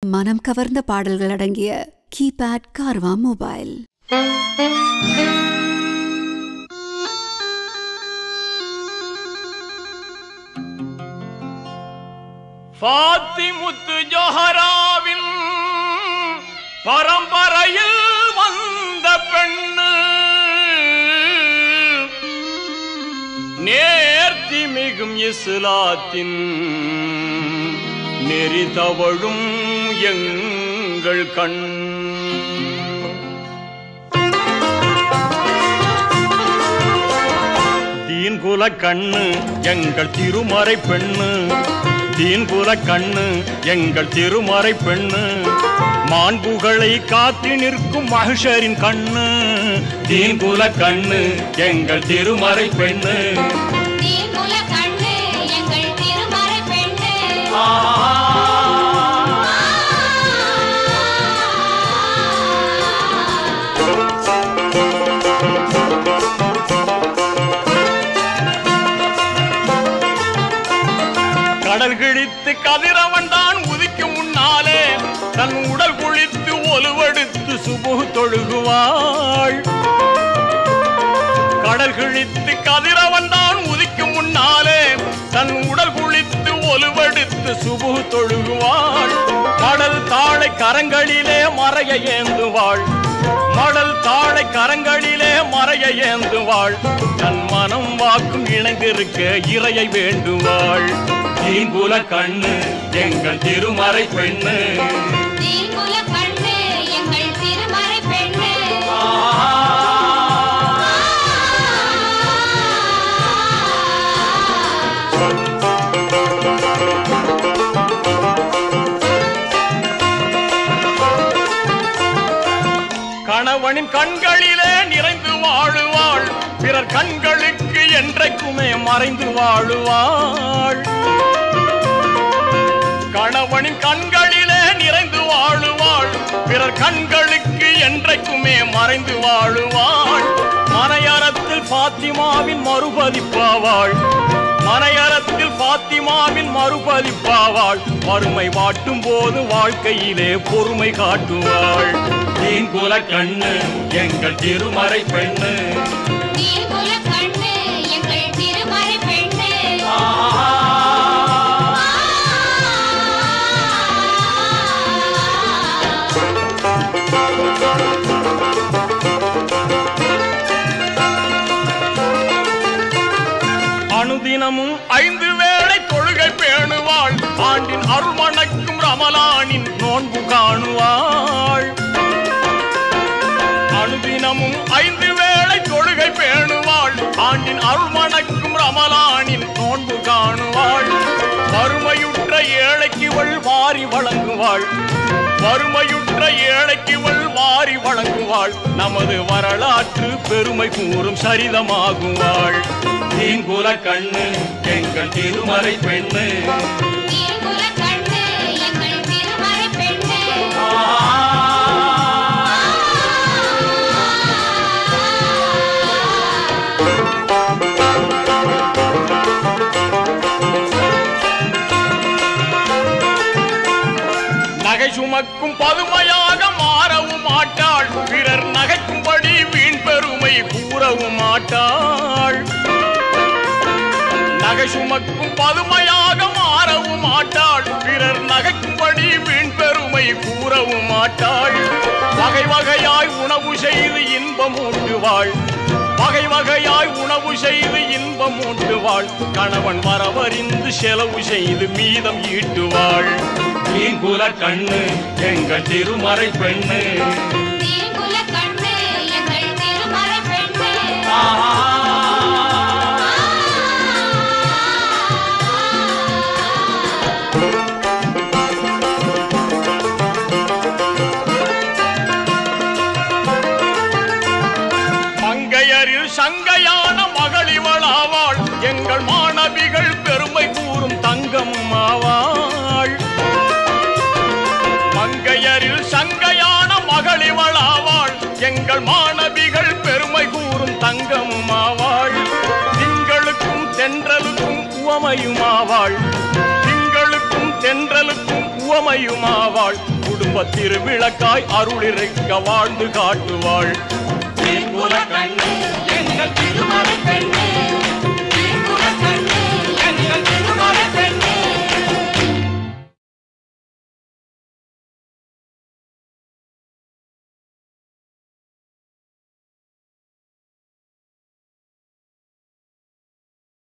மனம் கவர்ந்த பாடல்கள் அடங்கிய கீபேட் கார்வா மொபைல் பாத்திமுத்து ஜோஹராவின் பரம்பரையில் வந்த பெண்ணு நேர்த்தி மிகும் இஸ்லாத்தின் நெறி தவழும் எங்கள் கண் தீன்குல கண்ணு எங்கள் திருமறை பெண்ணு தீன்குல கண்ணு எங்கள் திருமறை பெண்ணு மாண்புகளை காத்து நிற்கும் மகிஷரின் கண்ணு தீன்குல கண்ணு எங்கள் திருமறை பெண்ணு தீங்குல கண்ணு எங்கள் திருமறை பெண்ணு கடல் கிழித்து கதிரவன் தான் உதிக்கும் முன்னாலே தன் உடல் குளித்து ஒலுவெடுத்து சுபு தொழுகுவாள் கடல் கிழித்து கதிரவன் தான் உதிக்கும் முன்னாலே தன் உடல் குளித்து ஒலுவெடுத்து சுபு தொழுகுவாள் கடல் தாழை கரங்களிலே மறைய ஏந்துவாள் மடல் தாழை கரங்களிலே மறைய ஏந்துவாள் தன் மனம் வாக்கும் இணைந்திருக்க இறையை வேண்டுவாள் தீங்குல கண்ணு எங்கள் திருமறை பெண்ணு தீங்குல கண்ணு எங்கள் திருமறை பெண்ணு கணவனின் கண்களிலே நிறைந்து வாழுவாள் பிறர் கண்களுக்கு என்றைக்குமே மறைந்து வாழுவாள் கணவனின் கண்களிலே நிறைந்து வாழுவாள் பிறர் கண்களுக்கு என்றைக்குமே மறைந்து வாழுவாள் மனையறத்தில் பாத்திமாவின் மறுபதிப்பாவாள் மனையறத்தில் பாத்திமாவின் மறுபதிப்பாவாள் வறுமை வாட்டும் போது வாழ்க்கையிலே பொறுமை காட்டுவாள் தீங்குல கண்ணு எங்கள் திருமறை பெண்ணு தீங்குல கண்ணு எங்கள் திருமறை பெண்ணு அனுதினமும் ஐந்து வேளை தொழுகை பேணுவாள் ஆண்டின் அருள்மணக்கும் ரமலானின் நோன்பு காணுவாள் அனுதினமும் ஐந்து வேளை தொழுகை பேணுவாள் ஆண்டின் அருள்மணக்கும் ரமலானின் நோன்பு காணுவாள் வறுமையுற்ற ஏழைக்குவள் வாரி வழங்குவாள் வறுமையுற்ற ஏழைக்குவள் வாரி வழங்குவாள் நமது வரலாற்று பெருமை கூறும் சரிதமாகுவாள் தீங்குல கண்ணு எங்கள் திருமறை பெண்ணு தீங்குல கண்ணு எங்கள் திருமறை பெண்ணு நகை சுமக்கும் பதுமையாக மாறவும் மாட்டாள் பிறர் நகைக்கும்படி வீண் பெருமை கூறவும் மாட்டாள் நகை சுமக்கும் பதுமையாக மாறவும் மாட்டாள் பிறர் நகைக்கும்படி வீண் பெருமை கூறவும் மாட்டாள் வகை வகையாய் உணவு செய்து இன்பம் ஊட்டுவாள் வகை வகையாய் உணவு செய்து இன்பம் ஊட்டுவாள் கணவன் வரவறிந்து செலவு செய்து மீதம் ஈட்டுவாள் தீங்குல கண்ணு எங்கள் திருமறை பெண்ணு தீங்குல கண்ணு எங்கள் திருமறை பெண்ணு மங்கையரில் சங்கையான மகளிவளாவாள் எங்கள் மாணவிகள் பெருமை கூறும் தங்கம் ஆவாள் மங்கையரில் சங்கையான மகளிவளாவாள் எங்கள் மாணவிகள் பெருமை கூறும் தங்கமும் ஆவாள் திங்களுக்கும் தென்றலுக்கும் உவமையுமாவாள் திங்களுக்கும் தென்றலுக்கும் உவமையுமாவாள் குடும்ப திருவிளக்காய் அருளிருக்க வாழ்ந்து காட்டுவாள் குல கண்ணே